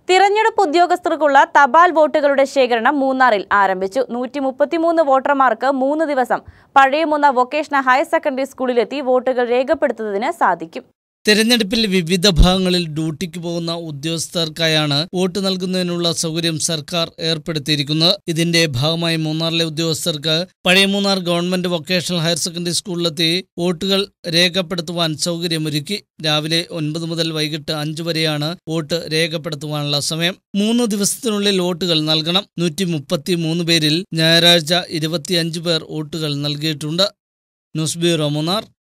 തിരഞ്ഞെടുപ്പ് ഉദ്യോഗസ്ഥർക്കുള്ള തപാൽ വോട്ടുകളുടെ ശേഖരണം മൂന്നാറിൽ ആരംഭിച്ചു നൂറ്റി മുപ്പത്തിമൂന്ന് വോട്ടർമാർക്ക് മൂന്ന് ദിവസം പഴയമുന്ന വൊക്കേഷണൽ ഹയർ സെക്കൻഡറി സ്കൂളിലെത്തി വോട്ടുകൾ രേഖപ്പെടുത്തുന്നതിന് സാധിക്കും തെരഞ്ഞെടുപ്പിൽ വിവിധ ഭാഗങ്ങളിൽ ഡ്യൂട്ടിക്ക് പോകുന്ന ഉദ്യോഗസ്ഥർക്കായാണ് വോട്ട് നൽകുന്നതിനുള്ള സൗകര്യം സർക്കാർ ഏർപ്പെടുത്തിയിരിക്കുന്നത് ഇതിന്റെ ഭാഗമായി മൂന്നാറിലെ ഉദ്യോഗസ്ഥർക്ക് പഴയ Munnar government vocational higher secondary സ്കൂളിലെത്തി വോട്ടുകൾ രേഖപ്പെടുത്തുവാൻ സൗകര്യമൊരുക്കി രാവിലെ ഒൻപത് മുതൽ വൈകിട്ട് അഞ്ച് വരെയാണ് വോട്ട് രേഖപ്പെടുത്തുവാനുള്ള സമയം മൂന്ന് ദിവസത്തിനുള്ളിൽ വോട്ടുകൾ നൽകണം നൂറ്റി മുപ്പത്തി മൂന്ന് പേരിൽ ഞായറാഴ്ച ഇരുപത്തിയഞ്ച് പേർ വോട്ടുകൾ നൽകിയിട്ടുണ്ട് ന്യൂസ് ബ്യൂറോ മൂന്നാർ